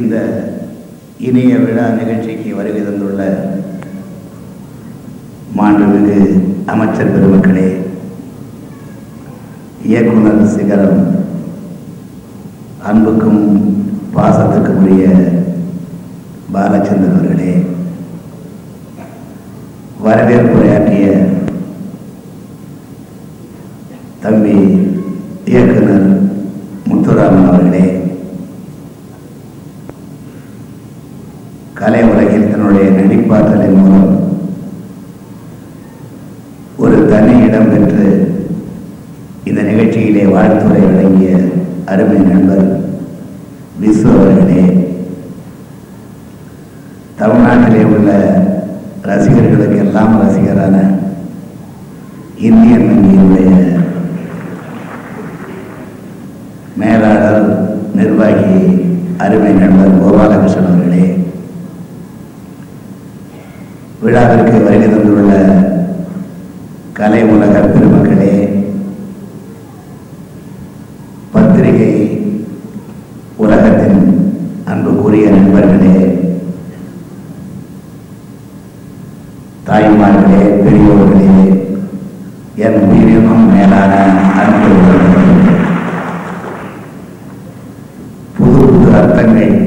இந்த இனிய விழா நிகழ்ச்சிக்கு வருகை தந்துள்ள மாண்புமிகு அமைச்சர் பெருமக்களே இயக்குனர் சிகரம் அன்புக்கும் பாசத்துக்கும் உரிய பாலச்சந்திரன் அவர்களே வரவேற்புரையாற்றிய தம்பி இயக்குனர் முத்துராமன் அவர்களே கலை உலகில் தன்னுடைய நடிப்பாற்றலின் மூலம் ஒரு தனி இடம் பெற்று இந்த நிகழ்ச்சியிலே வாழ்த்துறை வழங்கிய அருமை நண்பர் விசு அவர்களே தமிழ்நாட்டிலே உள்ள ரசிகர்களுக்கு எல்லாம் ரசிகரான இந்தியன் வங்கியினுடைய மேலாளர் நிர்வாகி அருமை நண்பர் கோபாலகிருஷ்ணன் அவர்களே விழாவிற்கு வருகை தந்துள்ள கலை உலக பெருமக்களே பத்திரிகை உலகத்தின் அன்புக்குரிய நண்பர்களே தாய்மார்களே பெரியோர்களே என் உயிரினும் மேலான அன்பு உறவுகளே. புது புது அர்த்தங்கள்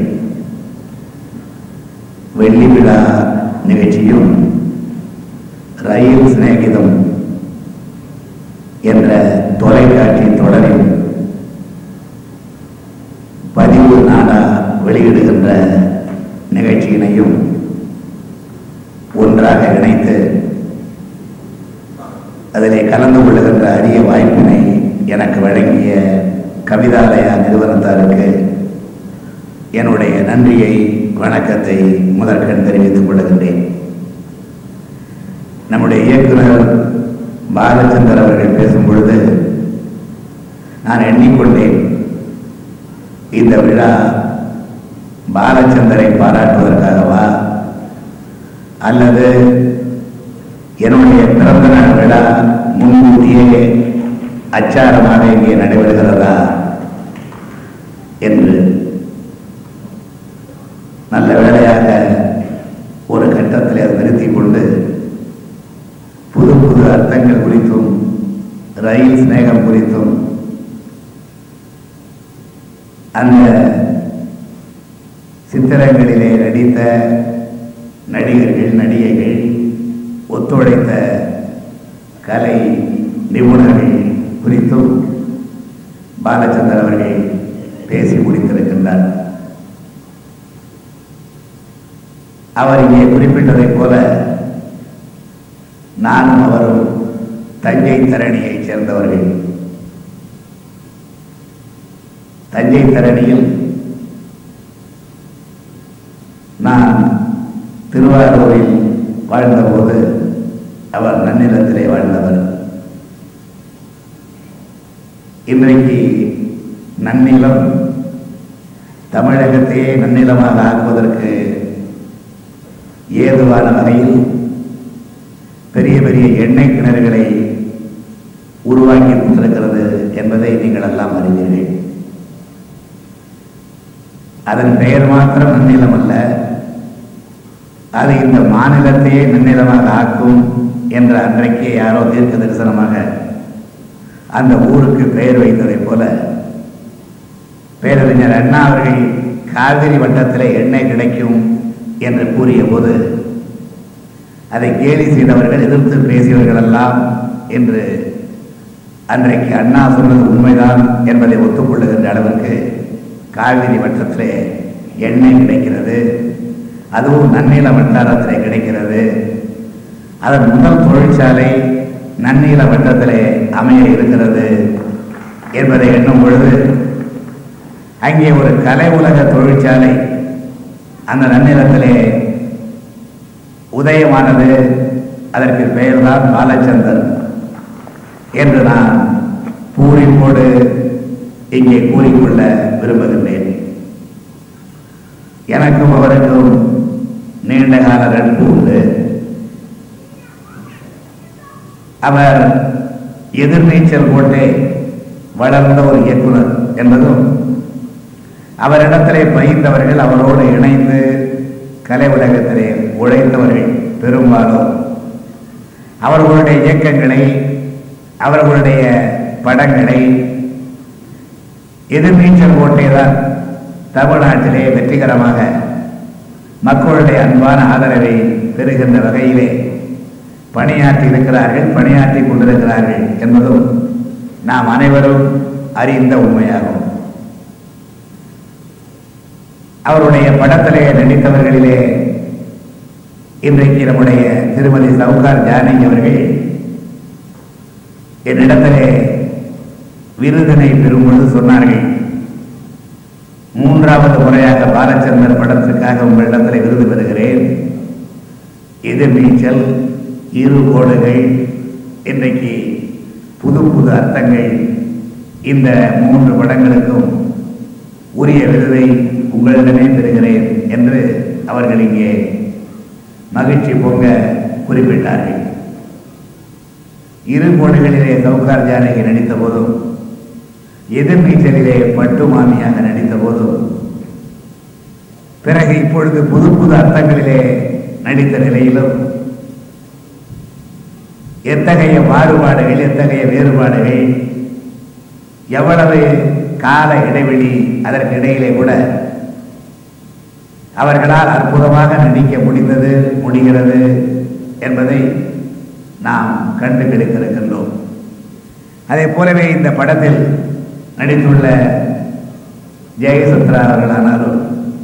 வெள்ளி விழா நிகழ்ச்சியும் ரயில் சிநேகிதம் என்ற தொலைக்காட்சி தொடரில் பதிவு நாடா வெளியிடுகின்ற நிகழ்ச்சியினையும் ஒன்றாக இணைத்து அதிலே கலந்து கொள்ளுகின்ற அரிய வாய்ப்பினை எனக்கு வழங்கிய கவிதாலயா நிறுவனத்தாருக்கு என்னுடைய நன்றியை வணக்கத்தை முதற்கண் தெரிவித்துக் கொள்கின்றேன் நம்முடைய இயக்குனர் பாலச்சந்தர் அவர்கள் பேசும் பொழுது நான் எண்ணிக்கொண்டேன் இந்த விழா பாலச்சந்தரை பாராட்டுவதற்காகவா அல்லது என்னுடைய பிறந்த நாள் விழா முன்கூட்டியே அச்சாரமாக இங்கே நடைபெறுகிறதா என்று நல்ல வேளையாக ஒரு கட்டத்தில் அதை நிறுத்திக் கொண்டு புது புது அர்த்தங்கள் குறித்தும் ரயில் சிநேகம் குறித்தும் அந்த சித்திரங்களிலே நடித்த நடிகர்கள் நடிகைகள் ஒத்துழைத்த கலை நிபுணர்கள் குறித்தும் பாலச்சந்தர் அவர்கள் பேசி முடித்திருக்கின்றார் அவர் இங்கே குறிப்பிட்டதைப் போல நானும் அவரும் தஞ்சை தரணியைச் சேர்ந்தவர்கள் தஞ்சை தரணியில் நான் திருவாரூரில் வாழ்ந்தபோது அவர் நன்னிலத்திலே வாழ்ந்தவர் இன்றைக்கு நன்னிலம் தமிழகத்தையே நன்னிலமாக ஆக்குவதற்கு ஏதுவான வகையில் பெரிய பெரிய எண்ணெய் கிணறுகளை உருவாக்கி கொண்டிருக்கிறது என்பதை நீங்கள் எல்லாம் அறிவீர்கள் அதன் பெயர் மாத்திரம் நன்னிலம் அல்ல அது இந்த மாநிலத்தையே நன்னிலமாக ஆக்கும் என்ற அன்றைக்கே யாரோ தீர்க்க தரிசனமாக அந்த ஊருக்கு பெயர் வைத்ததைப் போல பேரறிஞர் அண்ணா அவர்கள் காவிரி வட்டத்தில் எண்ணெய் கிடைக்கும் என்று கூறிய போது அதை கேலி செய்தவர்கள் எதிர்த்து பேசியவர்கள் எல்லாம் என்று அன்றைக்கு அண்ணா சொன்னது உண்மைதான் என்பதை ஒத்துக்கொள்ளுகின்ற அளவிற்கு காவிரி வட்டத்திலே எண்ணெய் கிடைக்கிறது அதுவும் நன்னில வட்டாரத்திலே கிடைக்கிறது அதன் முதல் தொழிற்சாலை நன்னில வட்டத்திலே அமைய இருக்கிறது என்பதை எண்ணும் பொழுது அங்கே ஒரு கலை உலக தொழிற்சாலை அந்த நன்னிலத்திலே உதயமானது அதற்கு பெயர்தான் பாலச்சந்தர் என்று நான் பூரிப்போடு இங்கே கூறிக்கொள்ள விரும்புகின்றேன் எனக்கும் அவருக்கும் நீண்ட கால நட்பு உண்டு அவர் எதிர்நீச்சல் போட்டே வளர்ந்த ஒரு இயக்குனர் என்பதும் அவரிடத்திலே பயின்றவர்கள் அவரோடு இணைந்து கலை உலகத்திலே உழைத்தவர்கள் பெரும்பாலும் அவர்களுடைய இயக்கங்களை அவர்களுடைய படங்களை எதிர்நீச்சல் போட்டேதான் தமிழ்நாட்டிலே வெற்றிகரமாக மக்களுடைய அன்பான ஆதரவை பெறுகின்ற வகையிலே பணியாற்றி இருக்கிறார்கள் பணியாற்றி கொண்டிருக்கிறார்கள் என்பதும் நாம் அனைவரும் அறிந்த உண்மையாகும் அவருடைய படத்திலே நடித்தவர்களிலே இன்றைக்கு நம்முடைய திருமதி சவுகார் ஜானகி அவர்கள் என்னிடத்திலே விருதினை பெறும்பொழுது சொன்னார்கள் மூன்றாவது முறையாக பாலச்சந்தர் படத்திற்காக உங்களிடத்தில் விருது பெறுகிறேன் எதிர்நீச்சல் இரு கோடுகள் இன்றைக்கு புது புது அர்த்தங்கள் இந்த மூன்று படங்களுக்கும் உரிய விருதை உங்களிடமே பெறுகிறேன் என்று அவர்கள் இங்கே மகிழ்ச்சி பொங்க குறிப்பிட்டார்கள் இரு கோடுகளிலே சவுகார் ஜானகி நடித்த போதும் எதிர்நீச்சலிலே பட்டு மாமியாக நடித்த போதும் பிறகு இப்பொழுது புது புது அர்த்தங்களிலே நடித்த நிலையிலும் எத்தகைய மாறுபாடுகள் எத்தகைய வேறுபாடுகள் எவ்வளவு கால இடைவெளி அதற்கு இடையிலே கூட அவர்களால் அற்புதமாக நடிக்க முடிந்தது முடிகிறது என்பதை நாம் கண்டு கிடைத்திருக்கின்றோம் அதே போலவே இந்த படத்தில் நடித்துள்ள ஜெயசுத்ரா அவர்களானாலும்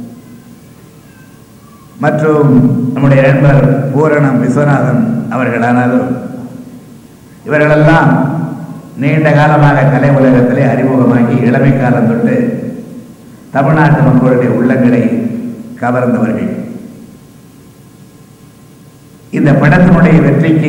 மற்றும் நம்முடைய நண்பர் பூரணம் விஸ்வநாதன் அவர்களானாலும் இவர்களெல்லாம் நீண்ட காலமாக கலை உலகத்திலே அறிமுகமாகி இளமை காலம் தொட்டு தமிழ்நாட்டு மக்களுடைய உள்ளங்களை கவர்ந்தவர்கள் இந்த படத்தினுடைய வெற்றிக்கு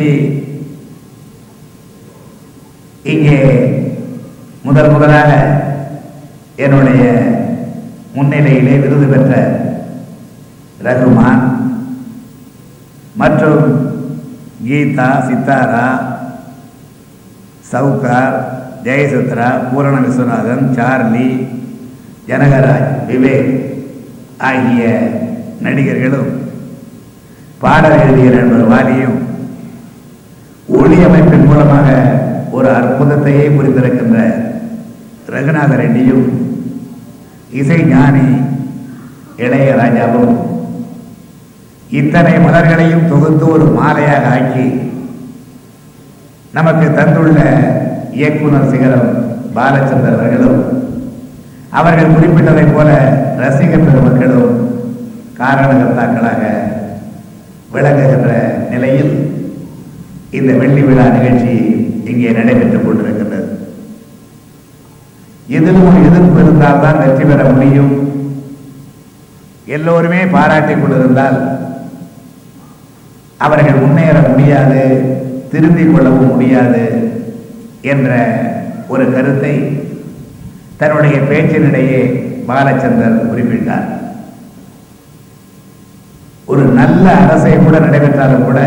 இங்கே முதல் முதலாக என்னுடைய முன்னிலையிலே விருது பெற்ற ரகுமான் மற்றும் கீதா சித்தாரா சவுகார் ஜெயசுத்ரா பூரண விஸ்வநாதன் சார்லி ஜனகராஜ் விவேக் ஆகிய நடிகர்களும் பாடல் எழுதிய நண்பர் வாலியும் ஒளி அமைப்பின் மூலமாக ஒரு அற்புதத்தையே புரிந்திருக்கின்ற ரகுநாத ரெட்டியும் இசை ஞானி இளையராஜாவும் இத்தனை மலர்களையும் தொகுத்து ஒரு மாலையாக ஆக்கி நமக்கு தந்துள்ள இயக்குனர் சிகரம் பாலச்சந்தர் அவர்களும் அவர்கள் குறிப்பிட்டதைப் போல ரசிகர் பெருமக்களும் காரணகர்த்தாக்களாக விளங்குகின்ற நிலையில் இந்த வெள்ளி விழா நிகழ்ச்சி இங்கே நடைபெற்றுக் கொண்டிருக்கின்றது எதிலும் ஒரு எதிர்ப்பு இருந்தால் தான் வெற்றி பெற முடியும் எல்லோருமே பாராட்டிக் கொண்டிருந்தால் அவர்கள் முன்னேற முடியாது திருந்திக் கொள்ளவும் முடியாது என்ற ஒரு கருத்தை தன்னுடைய பேச்சினிடையே பாலச்சந்தர் குறிப்பிட்டார் ஒரு நல்ல அரசை கூட நடைபெற்றாலும் கூட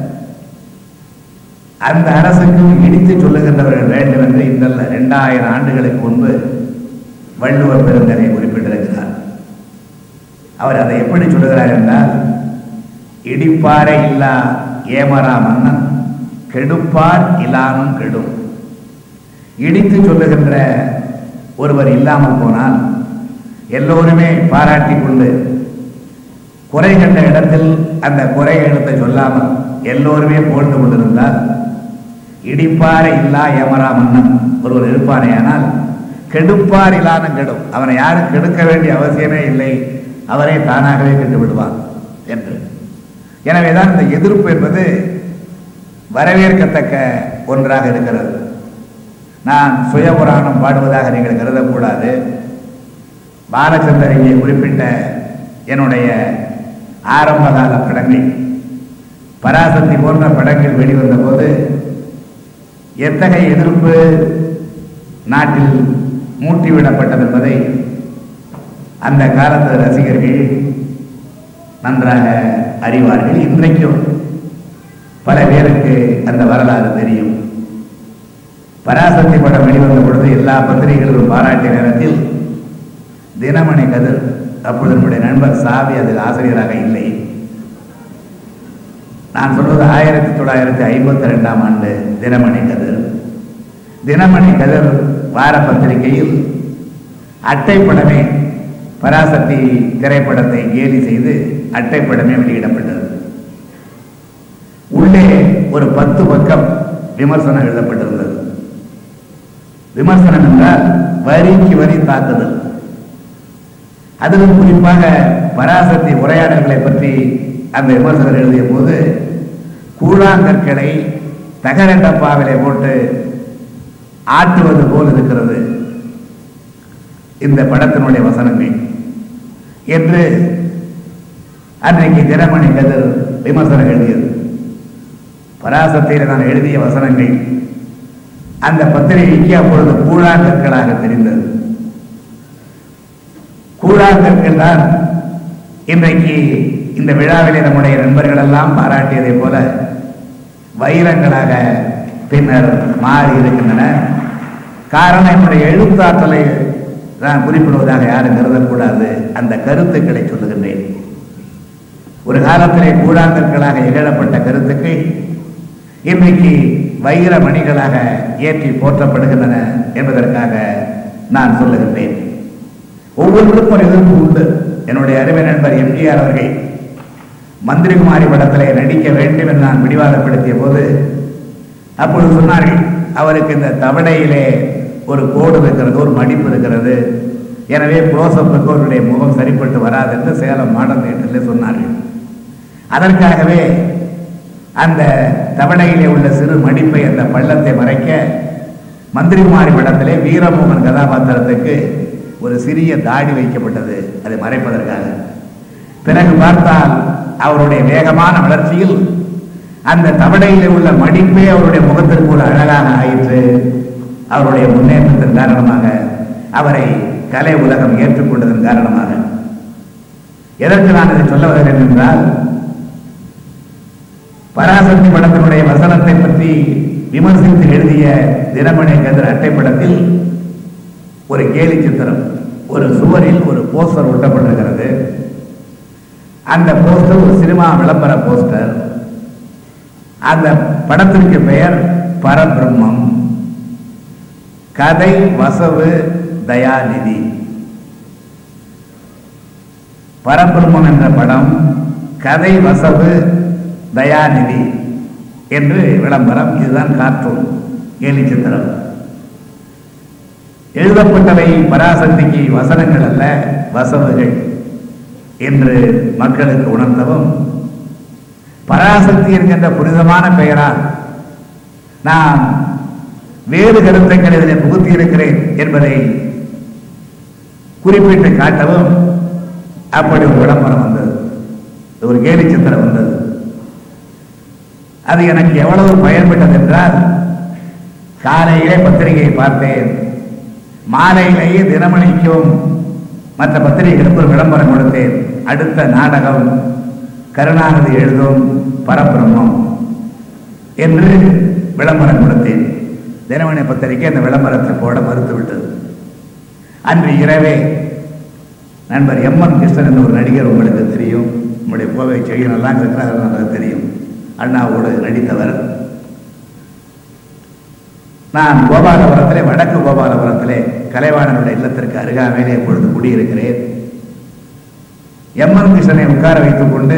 அந்த அரசுக்கு இடித்து சொல்லுகின்றவர்கள் வேண்டும் என்று இந்த இரண்டாயிரம் ஆண்டுகளுக்கு முன்பு வள்ளுவர் பெருந்தனை குறிப்பிட்டிருக்கிறார் அவர் அதை எப்படி சொல்லுகிறார் என்றால் இடிப்பாரை இல்லா ஏமரா மன்னன் கெடுப்பார் இல்லானும் கெடும் இடித்து சொல்லுகின்ற ஒருவர் இல்லாமல் போனால் எல்லோருமே பாராட்டி கொண்டு குறை கண்ட இடத்தில் அந்த குறை எழுத்தை சொல்லாமல் எல்லோருமே போட்டு கொண்டிருந்தால் இடிப்பாறை இல்லா ஏமரா மன்னன் ஒருவர் இருப்பானேயானால் கெடுப்பார் இல்லாத கெடும் அவனை யாரும் கெடுக்க வேண்டிய அவசியமே இல்லை அவரே தானாகவே கெட்டு விடுவான் என்று எனவேதான் இந்த எதிர்ப்பு என்பது வரவேற்கத்தக்க ஒன்றாக இருக்கிறது நான் சுயபுராணம் பாடுவதாக நீங்கள் கருதக்கூடாது பாலச்சந்தர் இங்கே குறிப்பிட்ட என்னுடைய ஆரம்பகால படங்கள் பராசக்தி போன்ற படங்கள் வெளிவந்த போது எத்தகைய எதிர்ப்பு நாட்டில் மூட்டிவிடப்பட்டது என்பதை அந்த காலத்து ரசிகர்கள் நன்றாக அறிவார்கள் இன்றைக்கும் பல பேருக்கு அந்த வரலாறு தெரியும் பராசக்தி படம் வெளிவந்த பொழுது எல்லா பத்திரிகைகளும் பாராட்டிய நேரத்தில் தினமணி கதிர் அப்பொழுது நம்முடைய நண்பர் சாவி அதில் ஆசிரியராக இல்லை நான் சொல்வது ஆயிரத்தி தொள்ளாயிரத்தி ஐம்பத்தி ரெண்டாம் ஆண்டு தினமணி கதிர் தினமணி கதிர் வார பத்திரிகையில் அட்டைப்படமே பராசக்தி திரைப்படத்தை கேலி செய்து அட்டைப்படமே வெளியிடப்பட்டது உள்ளே ஒரு பத்து பக்கம் விமர்சனம் எழுதப்பட்டிருந்தது விமர்சனம் என்றால் வரிக்கு வரி தாக்குதல் அதிலும் குறிப்பாக பராசக்தி உரையாடல்களை பற்றி அந்த விமர்சகர் எழுதிய போது கூழாங்கற்களை தகர டப்பாவிலே போட்டு ஆட்டுவது போல் இருக்கிறது இந்த படத்தினுடைய வசனங்கள் என்று அன்றைக்கு தினமணி கதிர் விமர்சனம் எழுதியது பராசக்தியில் நான் எழுதிய வசனங்கள் அந்த பத்திரிகைக்கு அப்பொழுது கூழாங்கற்களாக தெரிந்தது கூழாங்கற்கள் தான் இன்றைக்கு இந்த விழாவிலே நம்முடைய நண்பர்கள் எல்லாம் பாராட்டியதை போல வைரங்களாக பின்னர் மாறி இருக்கின்றன காரணம் என்னுடைய எழுத்தாற்றலை நான் குறிப்பிடுவதாக யாரும் கருதக்கூடாது அந்த கருத்துக்களை சொல்லுகின்றேன் ஒரு காலத்திலே கூழாங்கற்களாக இகழப்பட்ட கருத்துக்கள் இன்றைக்கு வைர மணிகளாக ஏற்றி போற்றப்படுகின்றன என்பதற்காக நான் சொல்லுகின்றேன் ஒவ்வொருவருக்கும் ஒரு எதிர்ப்பு உண்டு என்னுடைய அருமை நண்பர் எம்ஜிஆர் அவர்கள் மந்திரிகுமாரி படத்திலே நடிக்க வேண்டும் என்று நான் பிடிவாதப்படுத்திய போது அப்பொழுது சொன்னார்கள் அவருக்கு இந்த தவணையிலே ஒரு கோடு இருக்கிறது ஒரு மடிப்பு இருக்கிறது எனவே குளோசப்புக்கு அவருடைய முகம் சரிப்பட்டு வராது என்று சேலம் மாடல் தேட்டரில் சொன்னார்கள் அதற்காகவே அந்த தவணையிலே உள்ள சிறு மடிப்பை அந்த பள்ளத்தை மறைக்க மந்திரிகுமாரி படத்திலே வீரமோகன் கதாபாத்திரத்துக்கு ஒரு சிறிய தாடி வைக்கப்பட்டது அதை மறைப்பதற்காக பிறகு பார்த்தால் அவருடைய வேகமான வளர்ச்சியில் அந்த தவணையில் உள்ள மடிப்பே அவருடைய முகத்திற்கு ஒரு அழகாக ஆயிற்று அவருடைய முன்னேற்றத்தின் காரணமாக அவரை கலை உலகம் ஏற்றுக்கொண்டதன் காரணமாக எதற்கு நான் இதை சொல்ல வருகிறேன் என்றால் பராசக்தி படத்தினுடைய வசனத்தை பற்றி விமர்சித்து எழுதிய தினமணி கதிர் அட்டைப்படத்தில் ஒரு கேலி சித்திரம் ஒரு சுவரில் ஒரு போஸ்டர் ஒட்டப்பட்டிருக்கிறது அந்த போஸ்டர் ஒரு சினிமா விளம்பர போஸ்டர் அந்த படத்திற்கு பெயர் பரபிரம்மம் கதை வசவு தயாநிதி பரபிரம்மம் என்ற படம் கதை வசவு தயாநிதி என்று விளம்பரம் இதுதான் கார்ட்டூன் கேலி சித்திரம் எழுதப்பட்டவை பராசக்திக்கு வசனங்கள் அல்ல வசவுகள் என்று மக்களுக்கு உணர்த்தவும் பராசக்தி என்கின்ற புனிதமான பெயரால் நான் வேறு கருத்துக்கள் இதில் புகுத்தி இருக்கிறேன் என்பதை குறிப்பிட்டு காட்டவும் அப்படி ஒரு விளம்பரம் வந்தது ஒரு கேலி சித்திரம் வந்தது அது எனக்கு எவ்வளவு பயன்பட்டது என்றால் காலையிலே பத்திரிகையை பார்த்தேன் மாலையிலேயே தினமணிக்கும் மற்ற பத்திரிகைகளுக்கு ஒரு விளம்பரம் கொடுத்தேன் அடுத்த நாடகம் கருணாநிதி எழுதும் பரபிரம்மம் என்று விளம்பரம் கொடுத்தேன் தினமணி பத்திரிகை அந்த விளம்பரத்தை போட மறுத்துவிட்டது அன்று இரவே நண்பர் எம் என் கிருஷ்ணன் என்ற ஒரு நடிகர் உங்களுக்கு தெரியும் நம்முடைய கோவை செழியனெல்லாம் இருக்கிறார் நமக்கு தெரியும் அண்ணாவோடு நடித்தவர் நான் கோபாலபுரத்திலே வடக்கு கோபாலபுரத்திலே கலைவாணனுடைய இல்லத்திற்கு அருகாமையிலே இப்பொழுது குடியிருக்கிறேன் எம்என் கிருஷ்ணனை உட்கார வைத்துக் கொண்டு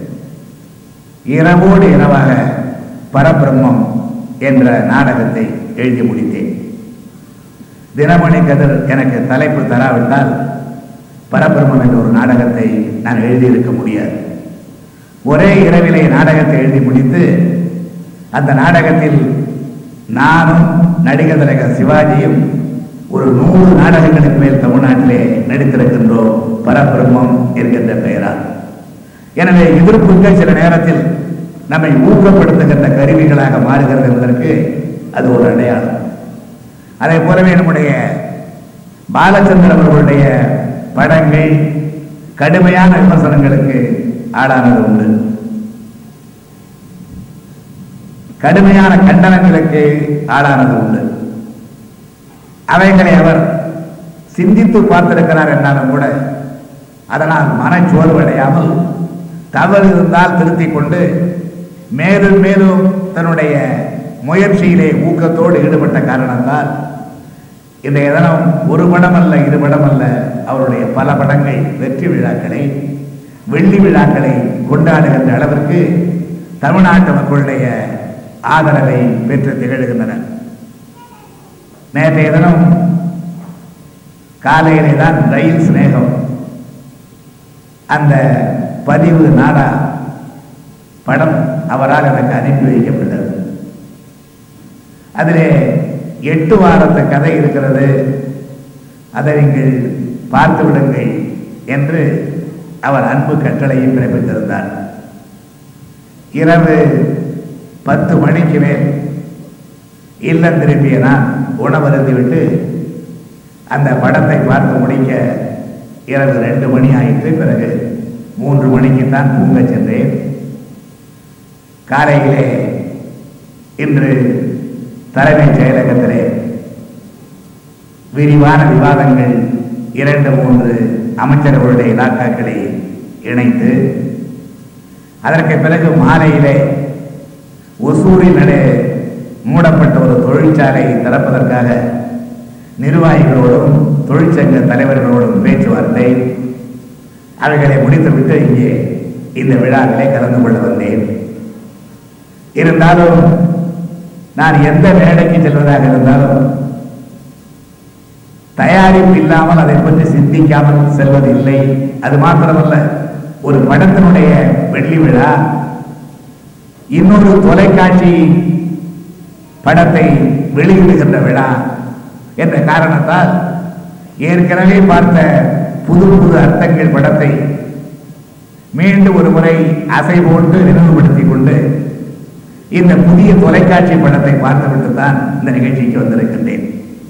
இரவோடு இரவாக பரபிரம்மம் என்ற நாடகத்தை எழுதி முடித்தேன் தினமணி கதிர் எனக்கு தலைப்பு தராவிட்டால் பரபிரம்மம் என்ற ஒரு நாடகத்தை நான் எழுதியிருக்க முடியாது ஒரே இரவிலே நாடகத்தை எழுதி முடித்து அந்த நாடகத்தில் நானும் நடிகர் திலகர் சிவாஜியும் ஒரு நூறு நாடகங்களுக்கு மேல் தமிழ்நாட்டிலே நடித்திருக்கின்றோம் பரபிரம்மம் என்கின்ற பெயரால் எனவே எதிர்ப்புகள் சில நேரத்தில் நம்மை ஊக்கப்படுத்துகின்ற கருவிகளாக மாறுகிறது என்பதற்கு அது ஒரு அடையாளம் அதே போலவே நம்முடைய பாலச்சந்திரன் அவர்களுடைய படங்கள் கடுமையான விமர்சனங்களுக்கு ஆளானது உண்டு கடுமையான கண்டனங்களுக்கு ஆளானது உண்டு அவைகளை அவர் சிந்தித்து பார்த்திருக்கிறார் என்றாலும் கூட அதனால் மனச்சோர்வு அடையாமல் தவறு இருந்தால் திருத்திக் கொண்டு மேலும் மேலும் தன்னுடைய முயற்சியிலே ஊக்கத்தோடு ஈடுபட்ட காரணத்தால் இன்றைய தினம் ஒரு படம் அல்ல இரு படம் அல்ல அவருடைய பல படங்கள் வெற்றி விழாக்களை வெள்ளி விழாக்களை கொண்டாடுகின்ற அளவிற்கு தமிழ்நாட்டு மக்களுடைய ஆதரவை பெற்று திகழ்கின்றன நேற்றைய தினம் காலையிலே தான் ரயில் சிநேகம் அந்த பதிவு நாடா படம் அவரால் எனக்கு அனுப்பி வைக்கப்பட்டது அதிலே எட்டு வாரத்து கதை இருக்கிறது அதை நீங்கள் பார்த்து விடுங்கள் என்று அவர் அன்பு கட்டளையும் பிறப்பித்திருந்தார் இரவு பத்து மணிக்கு மேல் இல்லம் திரும்பிய நான் உணவருந்திவிட்டு அந்த படத்தை பார்த்து முடிக்க இரவு ரெண்டு மணி ஆயிற்று பிறகு மூன்று மணிக்கு தான் தூங்கச் சென்றேன் காலையிலே இன்று தலைமைச் செயலகத்திலே விரிவான விவாதங்கள் இரண்டு மூன்று அமைச்சர்களுடைய இலாக்காக்களை இணைத்து அதற்கு பிறகு மாலையிலே ஒசூரில் நடு மூடப்பட்ட ஒரு தொழிற்சாலை திறப்பதற்காக நிர்வாகிகளோடும் தொழிற்சங்க தலைவர்களோடும் பேச்சுவார்த்தை அவைகளை முடித்துவிட்டு இங்கே இந்த விழாவிலே கலந்து கொள்ள வந்தேன் இருந்தாலும் நான் எந்த மேடைக்கு செல்வதாக இருந்தாலும் தயாரிப்பு இல்லாமல் அதை பற்றி சிந்திக்காமல் செல்வதில்லை அது மாத்திரமல்ல ஒரு படத்தினுடைய வெள்ளி விழா இன்னொரு தொலைக்காட்சி படத்தை வெளியிடுகின்ற விழா என்ற காரணத்தால் ஏற்கனவே பார்த்த புது புது அர்த்தங்கள் படத்தை மீண்டும் ஒரு முறை அசை போட்டு நினைவுபடுத்திக் கொண்டு இந்த புதிய தொலைக்காட்சி படத்தை பார்த்துவிட்டு தான் இந்த நிகழ்ச்சிக்கு வந்திருக்கின்றேன்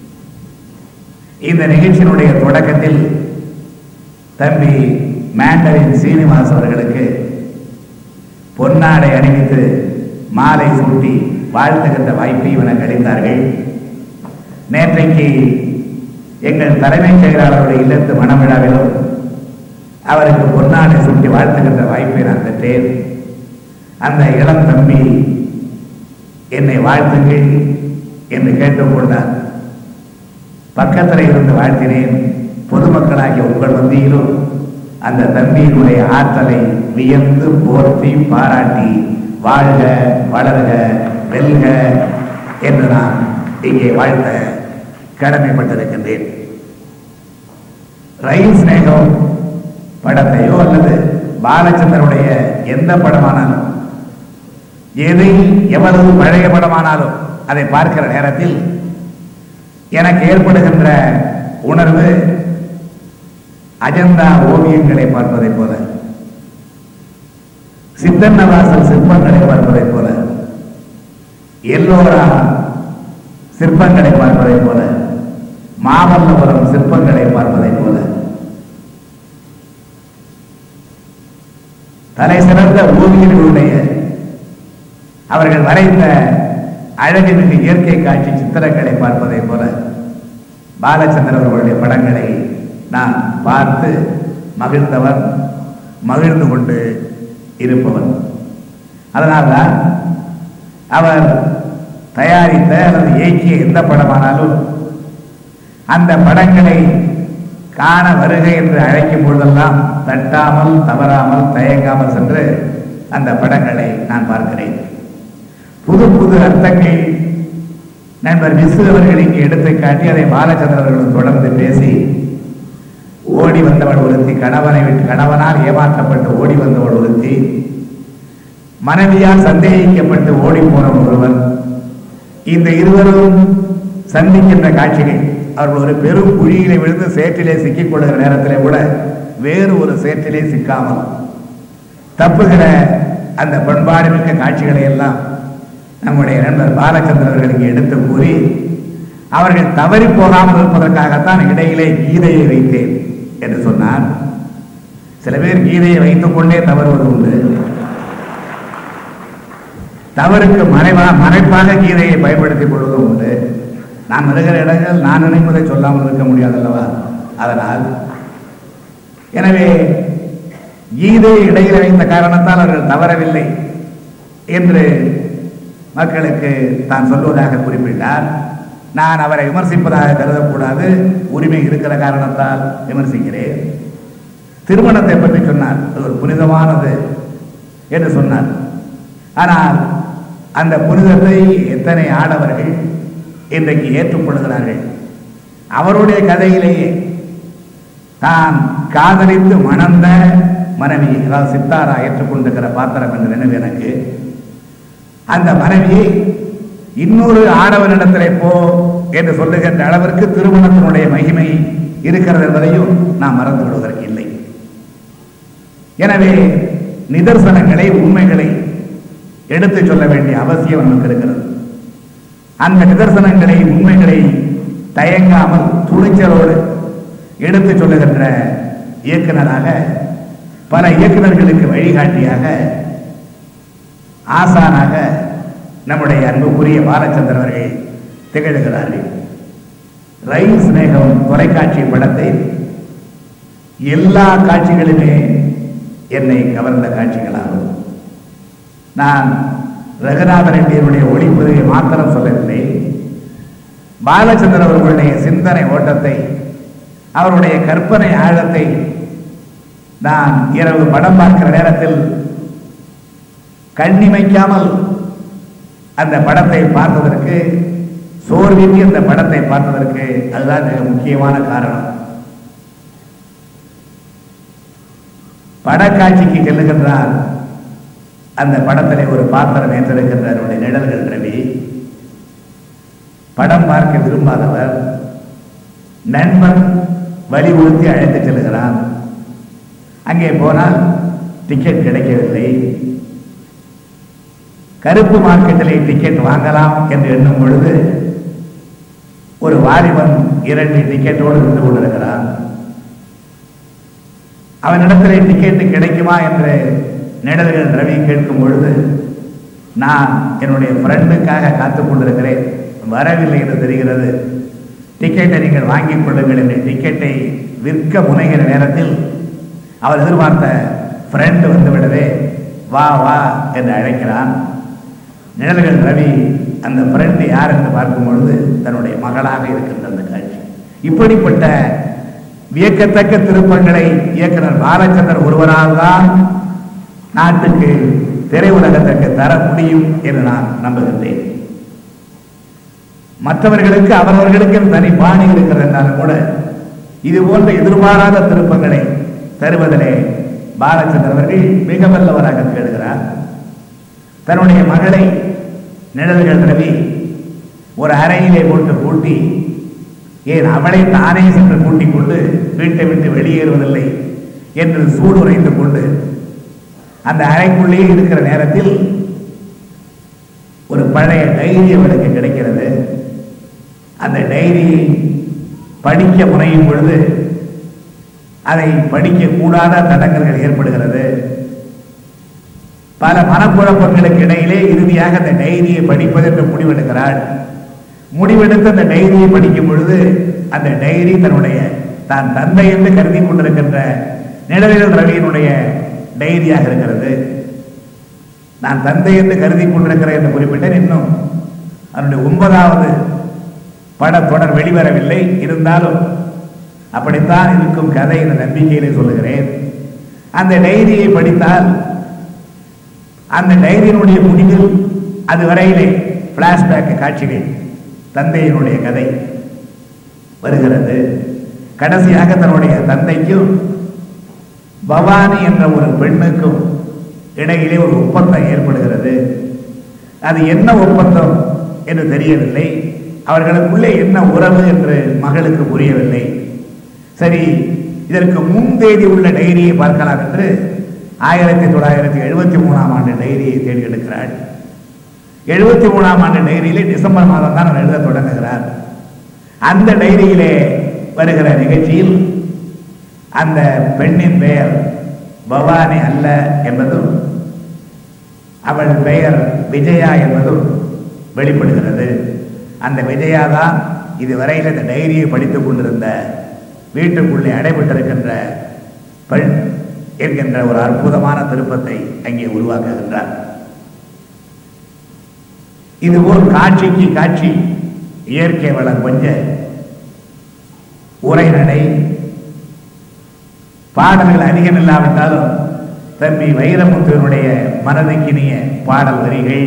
இந்த நிகழ்ச்சியினுடைய தொடக்கத்தில் தம்பி மேண்டரின் சீனிவாஸ் அவர்களுக்கு பொன்னாடை அணிவித்து மாலை சூட்டி வாழ்த்துகின்ற வாய்ப்பை எனக்கு அளித்தார்கள் நேற்றைக்கு எங்கள் தலைமைச் செயலாளருடைய இல்லத்து மணவிழாவிலும் அவருக்கு பொன்னாடை சூட்டி வாழ்த்துகின்ற வாய்ப்பை நான் பெற்றேன் அந்த இளம் தம்பி என்னை வாழ்த்துங்கள் என்று கேட்டுக்கொண்டார் பக்கத்தில் இருந்து வாழ்த்தினேன் பொதுமக்களாகிய உங்கள் மத்தியிலும் அந்த தம்பியினுடைய ஆற்றலை வியந்து போர்த்தி பாராட்டி வாழ்க வளர்க வெல்க என்று நான் இங்கே வாழ்த்த கடமைப்பட்டிருக்கின்றேன் ரயில் சிநேகம் படத்தையோ அல்லது பாலச்சந்தருடைய எந்த படமானாலும் எதை எவ்வளவு பழைய படமானாலும் அதை பார்க்கிற நேரத்தில் எனக்கு ஏற்படுகின்ற உணர்வு அஜந்தா ஓவியங்களை பார்ப்பதைப் போல சித்தன்னவாசல் சிற்பங்களை பார்ப்பதைப் போல எல்லோரா சிற்பங்களை பார்ப்பதைப் போல மாமல்லபுரம் சிற்பங்களை பார்ப்பதைப் போல தலை சிறந்த ஓவியர்களுடைய அவர்கள் வரைந்த அழகுமிகு இயற்கை காட்சி சித்திரங்களை பார்ப்பதைப் போல பாலச்சந்திரன் அவர்களுடைய படங்களை நான் பார்த்து மகிழ்ந்தவன் மகிழ்ந்து கொண்டு இருப்பவன் அதனால்தான் அவர் தயாரித்த அல்லது இயக்கிய எந்த படமானாலும் அந்த படங்களை காண வருக என்று அழைக்கும் பொழுதெல்லாம் தட்டாமல் தவறாமல் தயங்காமல் சென்று அந்த படங்களை நான் பார்க்கிறேன் புது புது அர்த்தங்கள் நண்பர் விசு அவர்கள் இங்கே எடுத்து காட்டி அதை பாலச்சந்திரன் அவர்களும் தொடர்ந்து பேசி ஓடி வந்தவள் ஒருத்தி கணவனை விட்டு கணவனால் ஏமாற்றப்பட்டு ஓடி வந்தவள் ஒருத்தி மனைவியால் சந்தேகிக்கப்பட்டு ஓடி போன ஒருவன் இந்த இருவரும் சந்திக்கின்ற காட்சிகள் அவர்கள் ஒரு பெரும் குழியிலே விழுந்து சேற்றிலே சிக்கிக் கொள்கிற நேரத்திலே கூட வேறு ஒரு சேற்றிலே சிக்காமல் தப்புகிற அந்த பண்பாடுமிக்க காட்சிகளை எல்லாம் நம்முடைய நண்பர் பாலச்சந்திரன் அவர்கள் இங்கே எடுத்து கூறி அவர்கள் தவறி போகாமல் இருப்பதற்காகத்தான் இடையிலே கீதையை வைத்தேன் என்று சொன்னார் சில பேர் கீதையை வைத்துக் கொண்டே தவறுவது உண்டு தவறுக்கு மறைவா மறைப்பாக கீதையை பயன்படுத்திக் கொள்வதும் உண்டு நான் வருகிற இடங்கள் நான் நினைப்பதை சொல்லாமல் இருக்க முடியாது அல்லவா அதனால் எனவே கீதை இடையில் வைத்த காரணத்தால் அவர்கள் தவறவில்லை என்று மக்களுக்கு தான் சொல்வதாக குறிப்பிட்டார் நான் அவரை விமர்சிப்பதாக கருதக்கூடாது உரிமை இருக்கிற காரணத்தால் விமர்சிக்கிறேன் திருமணத்தை பற்றி சொன்னார் அது ஒரு புனிதமானது என்று சொன்னார் ஆனால் அந்த புனிதத்தை எத்தனை ஆடவர்கள் இன்றைக்கு ஏற்றுக்கொள்கிறார்கள் அவருடைய கதையிலேயே தான் காதலித்து மணந்த மனைவி அதாவது சித்தாரா ஏற்றுக்கொண்டிருக்கிற பாத்திரம் என்று நினைவு எனக்கு அந்த மனைவியை இன்னொரு ஆடவனிடத்திலே போ என்று சொல்லுகின்ற அளவிற்கு திருமணத்தினுடைய மகிமை இருக்கிறது என்பதையும் நாம் மறந்து விடுவதற்கு இல்லை எனவே நிதர்சனங்களை உண்மைகளை எடுத்துச் சொல்ல வேண்டிய அவசியம் நமக்கு இருக்கிறது அந்த நிதர்சனங்களை உண்மைகளை தயங்காமல் துணிச்சலோடு எடுத்துச் சொல்லுகின்ற இயக்குனராக பல இயக்குனர்களுக்கு வழிகாட்டியாக ஆசானாக நம்முடைய அன்புக்குரிய பாலச்சந்திரன் அவர்கள் திகழ்கிறார்கள் ரயில் சிநேகம் தொலைக்காட்சி படத்தை எல்லா காட்சிகளுமே என்னை கவர்ந்த காட்சிகளாகும் நான் ரகுநாத ரெட்டியருடைய ஒளிப்பதிவை மாத்திரம் சொல்லவில்லை பாலச்சந்திரன் அவர்களுடைய சிந்தனை ஓட்டத்தை அவருடைய கற்பனை ஆழத்தை நான் இரவு படம் பார்க்கிற நேரத்தில் கண்ணிமைக்காமல் அந்த படத்தை பார்த்ததற்கு சோர்வின்றி அந்த படத்தை பார்த்ததற்கு அதுதான் மிக முக்கியமான காரணம் படக்காட்சிக்கு செல்லுகின்றார் அந்த படத்திலே ஒரு பாத்திரம் ஏற்றிருக்கின்றார் அவருடைய நிழல்கள் ரவி படம் பார்க்க விரும்பாதவர் நண்பன் வலியுறுத்தி அழைத்து செல்கிறான் அங்கே போனால் டிக்கெட் கிடைக்கவில்லை கருப்பு மார்க்கெட்டிலே டிக்கெட் வாங்கலாம் என்று எண்ணும் பொழுது ஒரு வாலிபன் இரண்டு டிக்கெட்டோடு இருந்து கொண்டிருக்கிறான் அவனிடத்திலே டிக்கெட்டு கிடைக்குமா என்று நிழல்கள் ரவி கேட்கும் பொழுது நான் என்னுடைய ஃப்ரெண்டுக்காக காத்துக் கொண்டிருக்கிறேன் வரவில்லை என்று தெரிகிறது டிக்கெட்டை நீங்கள் வாங்கிக் கொள்ளுங்கள் என்று டிக்கெட்டை விற்க முனைகிற நேரத்தில் அவர் எதிர்பார்த்த ஃப்ரெண்டு வந்துவிடவே வா வா என்று அழைக்கிறான் நிழல்கள் ரவி அந்த ஃப்ரெண்டு யார் என்று பார்க்கும் பொழுது தன்னுடைய மகளாக இருக்கின்ற அந்த காட்சி இப்படிப்பட்ட வியக்கத்தக்க திருப்பங்களை இயக்குனர் பாலச்சந்தர் ஒருவரால் தான் நாட்டுக்கு திரையுலகத்திற்கு தர முடியும் என்று நான் நம்புகின்றேன் மற்றவர்களுக்கு அவரவர்களுக்கு தனி பாணி இருக்கிறது என்றாலும் கூட இது போன்ற எதிர்பாராத திருப்பங்களை தருவதிலே பாலச்சந்தர் அவர்கள் மிக வல்லவராக திகழ்கிறார் தன்னுடைய மகளை நிழல்கள் ரவி ஒரு அறையிலே போட்டு பூட்டி ஏன் அவளை தானே சென்று கூட்டிக் கொண்டு வீட்டை விட்டு வெளியேறுவதில்லை என்று சூடுரைந்து கொண்டு அந்த அறைக்குள்ளேயே இருக்கிற நேரத்தில் ஒரு பழைய டைரி அவளுக்கு கிடைக்கிறது அந்த டைரியை படிக்க முனையும் பொழுது அதை படிக்க கூடாத தடங்கல்கள் ஏற்படுகிறது பல மனக்குழப்பங்களுக்கு இடையிலே இறுதியாக அந்த டைரியை படிப்பதென்று முடிவெடுக்கிறாள் முடிவெடுத்து அந்த டைரியை படிக்கும் பொழுது அந்த டைரி தன்னுடைய தான் தந்தை என்று கருதி கொண்டிருக்கின்ற நிழலில் ரவியினுடைய டைரியாக இருக்கிறது நான் தந்தை என்று கருதி கொண்டிருக்கிறேன் என்று குறிப்பிட்டேன் இன்னும் அதனுடைய ஒன்பதாவது படத்தொடர் வெளிவரவில்லை இருந்தாலும் அப்படித்தான் இருக்கும் கதை என்ற நம்பிக்கையிலே சொல்லுகிறேன் அந்த டைரியை படித்தால் அந்த டைரியினுடைய முடிவில் அது வரையிலே பிளாஷ்பேக் காட்சிகள் தந்தையினுடைய கதை வருகிறது கடைசியாக தன்னுடைய தந்தைக்கும் பவானி என்ற ஒரு பெண்ணுக்கும் இடையிலே ஒரு ஒப்பந்தம் ஏற்படுகிறது அது என்ன ஒப்பந்தம் என்று தெரியவில்லை அவர்களுக்குள்ளே என்ன உறவு என்று மகளுக்கு புரியவில்லை சரி இதற்கு முன் தேதி உள்ள டைரியை பார்க்கலாம் என்று ஆயிரத்தி தொள்ளாயிரத்தி எழுபத்தி மூணாம் ஆண்டு டைரியை தேடி எடுக்கிறாள் எழுபத்தி மூணாம் ஆண்டு டைரியிலே டிசம்பர் மாதம் தான் அவர் எழுத தொடங்குகிறார் அந்த டைரியிலே வருகிற நிகழ்ச்சியில் அந்த பெண்ணின் பெயர் பவானி அல்ல என்பதும் அவள் பெயர் விஜயா என்பதும் வெளிப்படுகிறது அந்த விஜயா தான் இதுவரையில் இந்த டைரியை படித்துக் கொண்டிருந்த வீட்டுக்குள்ளே அடைபட்டிருக்கின்ற பெண் என்கின்ற ஒரு அற்புதமான திருப்பத்தை அங்கே உருவாக்குகின்றார் இதுபோல் காட்சிக்கு காட்சி இயற்கை வளம் கொஞ்ச உரைநடை பாடல்கள் அதிகம் இல்லாவிட்டாலும் தம்பி வைரமுத்துவனுடைய மனதுக்கினிய பாடல் வரிகள்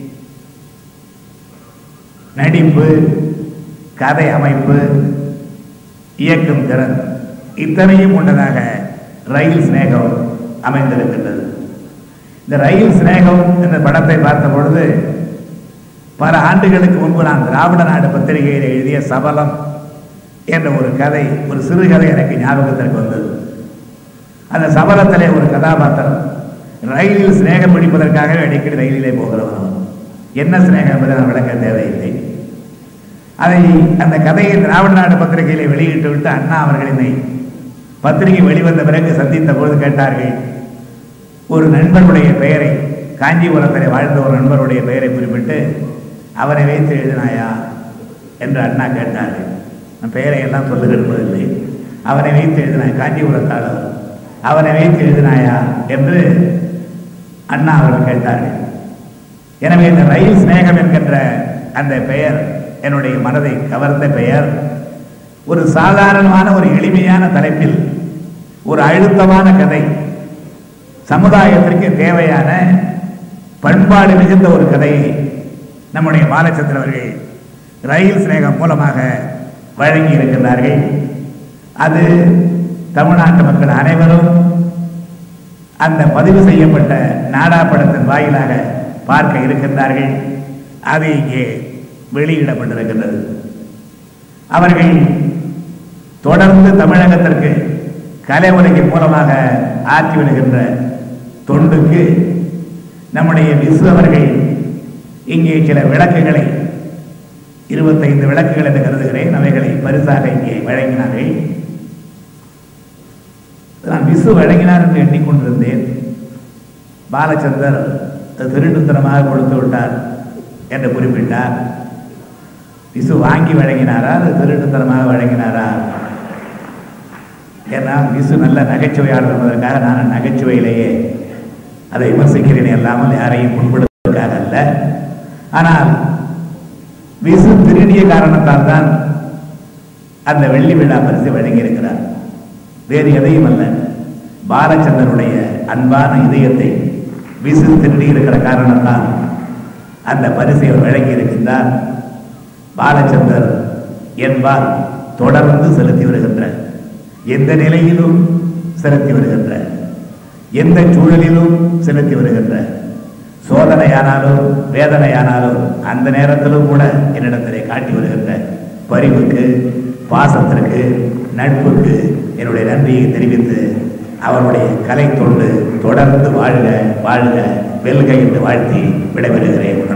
நடிப்பு கதை அமைப்பு இயக்கும் திறன் இத்தனையும் கொண்டதாக ரயில் சிநேகம் அமைந்திருக்கின்றது இந்த ரயில் சிநேகம் என்ற படத்தை பார்த்த பொழுது பல ஆண்டுகளுக்கு முன்பு நான் திராவிட நாடு பத்திரிகையில் எழுதிய சபலம் என்ற ஒரு கதை ஒரு சிறுகதை எனக்கு ஞாபகத்திற்கு வந்தது அந்த சபலத்திலே ஒரு கதாபாத்திரம் ரயிலில் சிநேகம் பிடிப்பதற்காகவே அடிக்கடி ரயிலிலே போகிறவன் அவன். என்ன சிநேகம் என்பதை நான் விளக்க தேவையில்லை அதை அந்த கதையை திராவிட நாடு பத்திரிகையிலே வெளியிட்டு விட்டு அண்ணா அவர்கள் என்னை பத்திரிகை வெளிவந்த பிறகு சந்தித்த பொழுது கேட்டார்கள் ஒரு நண்பருடைய பெயரை காஞ்சிபுரத்திலே வாழ்ந்த ஒரு நண்பருடைய பெயரை குறிப்பிட்டு அவரை வைத்து எழுதினாயா என்று அண்ணா கேட்டார்கள் நான் பெயரை எல்லாம் சொல்ல விரும்பவில்லை அவனை வைத்து எழுதினாய் காஞ்சிபுரத்தாளர் அவனை வைத்து எழுதினாயா என்று அண்ணா அவர்கள் கேட்டார்கள் எனவே இந்த ரயில் சிநேகம் என்கின்ற அந்த பெயர் என்னுடைய மனதை கவர்ந்த பெயர் ஒரு சாதாரணமான ஒரு எளிமையான தலைப்பில் ஒரு அழுத்தமான கதை சமுதாயத்திற்கு தேவையான பண்பாடு மிகுந்த ஒரு கதையை நம்முடைய பாலச்சந்திரன் அவர்கள் ரயில் சிநேகம் மூலமாக வழங்கி இருக்கின்றார்கள் அது தமிழ்நாட்டு மக்கள் அனைவரும் அந்த பதிவு செய்யப்பட்ட நாடா படத்தின் வாயிலாக பார்க்க இருக்கின்றார்கள் அது இங்கே வெளியிடப்பட்டிருக்கின்றது அவர்கள் தொடர்ந்து தமிழகத்திற்கு கலை உலகின் மூலமாக ஆற்றி வருகின்ற தொண்டுக்கு நம்முடைய விசு அவர்கள் இங்கே சில விளக்குகளை இருபத்தைந்து விளக்குகள் என்று கருதுகிறேன் அவைகளை பரிசாக இங்கே வழங்கினார்கள் நான் விசு வழங்கினார் என்று எண்ணிக்கொண்டிருந்தேன் பாலச்சந்தர் அது திருட்டுத்தனமாக கொடுத்து விட்டார் என்று குறிப்பிட்டார் விசு வாங்கி வழங்கினாரா அது திருட்டுத்தனமாக வழங்கினாரா ஏன்னா விசு நல்ல நகைச்சுவையாளர் என்பதற்காக நான் நகைச்சுவையிலேயே அதை விமர்சிக்கிறேன் அல்லாமல் யாரையும் முன்படுவதற்காக அல்ல ஆனால் விசு திருடிய காரணத்தால் தான் அந்த வெள்ளி விழா பரிசு வழங்கியிருக்கிறார் வேறு எதையும் அல்ல பாலச்சந்தருடைய அன்பான இதயத்தை விசு திருடி இருக்கிற காரணத்தால் அந்த பரிசை அவர் வழங்கி இருக்கின்றார் பாலச்சந்தர் என்பார் தொடர்ந்து செலுத்தி வருகின்ற எந்த நிலையிலும் செலுத்தி வருகின்ற எந்த சூழலிலும் செலுத்தி வருகின்ற சோதனையானாலும் வேதனையானாலும் அந்த நேரத்திலும் கூட என்னிடத்திலே காட்டி வருகின்ற பரிவுக்கு பாசத்திற்கு நட்புக்கு என்னுடைய நன்றியை தெரிவித்து அவருடைய கலை தொண்டு தொடர்ந்து வாழ்க வாழ்க வெல்க என்று வாழ்த்தி விடைபெறுகிறேன்